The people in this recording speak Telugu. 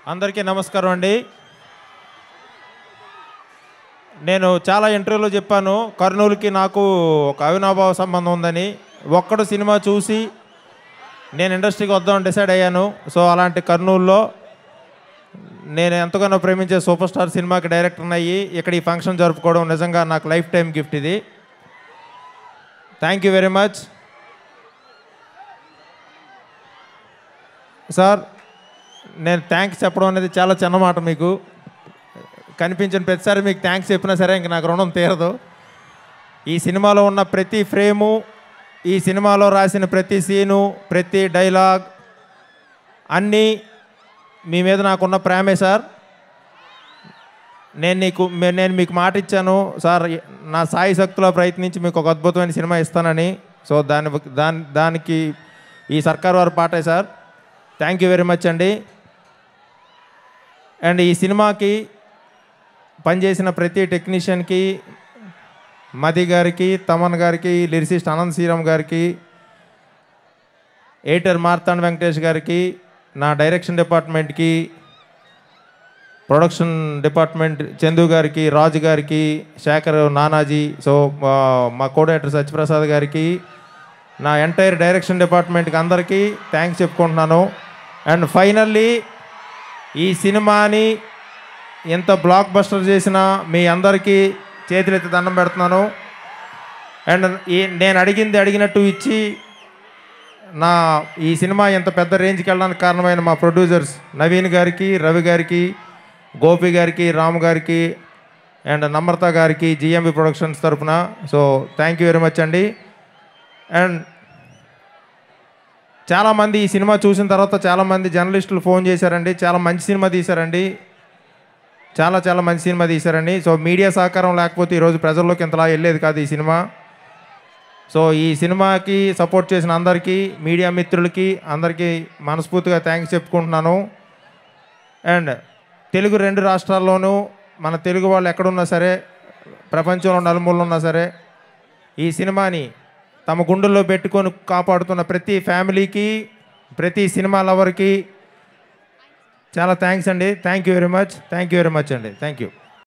అందరికీ నమస్కారం అండి నేను చాలా ఇంటర్వ్యూలో చెప్పాను కర్నూలుకి నాకు ఒక అవినాభావ సంబంధం ఉందని ఒక్కడు సినిమా చూసి నేను ఇండస్ట్రీకి వద్దామని డిసైడ్ అయ్యాను సో అలాంటి కర్నూలులో నేను ఎంతగానో ప్రేమించే సూపర్ స్టార్ సినిమాకి డైరెక్టర్ అయ్యి ఇక్కడ ఈ ఫంక్షన్ జరుపుకోవడం నిజంగా నాకు లైఫ్ టైం గిఫ్ట్ ఇది thank you very much sir నేను థ్యాంక్స్ చెప్పడం అనేది చాలా చిన్న మాట మీకు కనిపించిన ప్రతిసారి మీకు థ్యాంక్స్ చెప్పినా సరే ఇంక నాకు రుణం తీరదు ఈ సినిమాలో ఉన్న ప్రతి ఫ్రేము ఈ సినిమాలో రాసిన ప్రతి సీను ప్రతి డైలాగ్ అన్నీ మీ మీద నాకున్న ప్రేమే సార్ నేను నీకు మే- నేను మీకు మాట ఇచ్చాను సార్ నా సాయి శక్తిలో ప్రయత్నించి మీకు ఒక అద్భుతమైన సినిమా ఇస్తానని సో దాని దాని దానికి ఈ సర్కార్ వారు పాటే sir thank you very much అండి అండ్ ఈ సినిమాకి పనిచేసిన ప్రతి టెక్నీషియన్కి మది గారికి తమన్ గారికి లిరిసిస్ట్ అనంత్ శ్రీరామ్ గారికి ఎయిటర్ మార్తాండ్ వెంకటేష్ గారికి నా డైరెక్షన్ డిపార్ట్మెంట్కి ప్రొడక్షన్ డిపార్ట్మెంట్ చందు గారికి రాజు గారికి శేఖర్ నానాజీ సో ఆ, మా కోడేటర్ సత్యప్రసాద్ గారికి నా ఎంటైర్ డైరెక్షన్ డిపార్ట్మెంట్కి అందరికీ థ్యాంక్స్ చెప్పుకుంటున్నాను అండ్ ఫైనల్లీ ఈ సినిమాని ఎంత బ్లాక్ బస్టర్ చేసినా మీ అందరికీ చేతులెత్తి దండం పెడుతున్నాను అండ్ ఈ నేను అడిగింది అడిగినట్టు ఇచ్చి నా ఈ సినిమా ఇంత పెద్ద రేంజ్కి వెళ్ళడానికి కారణమైన మా ప్రొడ్యూసర్స్ నవీన్ గారికి రవి గారికి గోపి గారికి రామ్ గారికి అండ్ నమ్రత గారికి జిఎంబి ప్రొడక్షన్స్ తరపున so thank you very much అండి అండ్ చాలామంది ఈ సినిమా చూసిన తర్వాత చాలామంది జర్నలిస్టులు ఫోన్ చేశారండి చాలా మంచి సినిమా తీశారండి చాలా చాలా మంచి సినిమా తీశారండి సో మీడియా సహకారం లేకపోతే ఈరోజు ప్రజల్లోకి ఇంతలా వెళ్ళేది కాదు ఈ సినిమా సో ఈ సినిమాకి సపోర్ట్ చేసిన అందరికీ మీడియా మిత్రులకి అందరికీ మనస్ఫూర్తిగా థ్యాంక్స్ చెప్పుకుంటున్నాను అండ్ తెలుగు రెండు రాష్ట్రాల్లోనూ మన తెలుగు వాళ్ళు ఎక్కడున్నా సరే ప్రపంచంలో నలుమూలలో ఉన్నా సరే ఈ సినిమాని తమ గుండెల్లో పెట్టుకొని కాపాడుతున్న ప్రతి ఫ్యామిలీకి ప్రతి సినిమా లవర్కి చాలా థ్యాంక్స్ అండి thank you very much thank you very much అండి థ్యాంక్ యూ